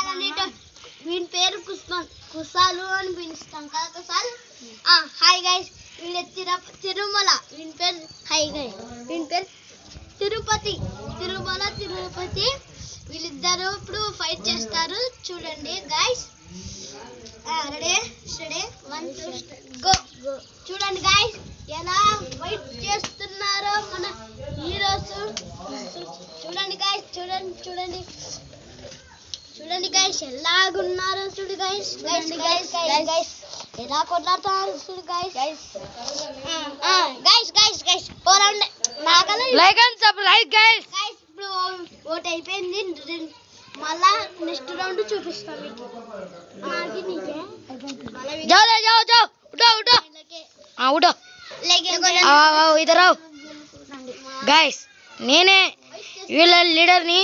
అన్నిటి వీని పేరు కుస్మాన్ కుసాలు అని పిలుస్తాం కదా కుసాల్ హాయ్ గైస్ వీడి తిరు తిరుమల వీని పేరు హాయ్ గైస్ వీని పేరు తిరుపతి తిరుమల తిరుపతి వీళ్ళిద్దరు ఇప్పుడు ఫైట్ చేస్తారు చూడండి guys ready ready one two go చూడండి గైస్ ఎలా ఫైట్ చేస్తున్నారో మన హీరోస్ చూడండి గైస్ చూడండి చూడండి చూడండి గైస్ ఎలాగున్నారో చూడు గైస్ గైస్ గైస్ గైస్ ఎలా కొట్లాడుతున్నారు చూడు guys guys guys guys guys ఓ రౌండ్ నాకలా like and subscribe guys guys ఇప్పుడు ఓట్ అయిపోయింది రెం- మళ్ళా నెక్స్ట్ రౌండ్ చూపిస్తాం మీకు నాకి నీకే మళ్ళా వీళ్ళకి- जाओ ले जाओ जाओ उठो उठो వీళ్ళకి हाँ उठो లైక్ आओ आओ इधर आओ గైస్ నేనే వీళ్ళ లీడర్ని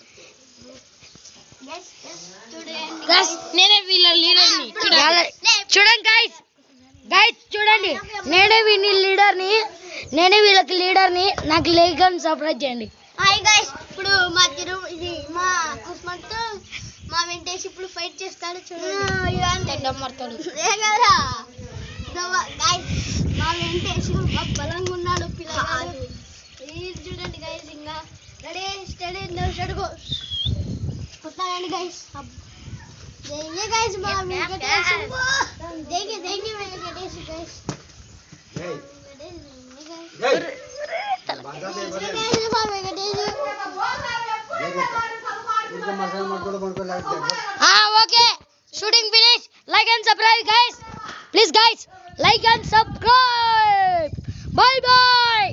గైస్ నేనే వీళ్ళ లీడర్ని చూడండి గైస్ గైస్ చూడండి నేనే వీళ్ళ లీడర్ని నేనే వీళ్ళకి లీడర్ని నాకు లైక్ అండ్ సబ్స్క్రైబ్ చేయండి హాయ్ గైస్ ఇప్పుడు మా తిరు ఇది మా కుస్మంత్ మా వెంకటేష్ ఇప్పుడు ఫైట్ చేస్తాడు చూడండి ఏ కదా గైస్ మా వెంకటేష్ మా బలంగా ఉన్నాడు పిల్లగాడు ఇది చూడండి గైస్ ఇంకా రెడీ స్టడీ స్టడుకో కొట్టాలండి గైస్ దేంగే గైస్ మా వెంకటేష్ దేంగే దేంగే వెంకటేష్ గైస్ మా Venkatesh okay shooting finish like and subscribe guys please guys like and subscribe bye by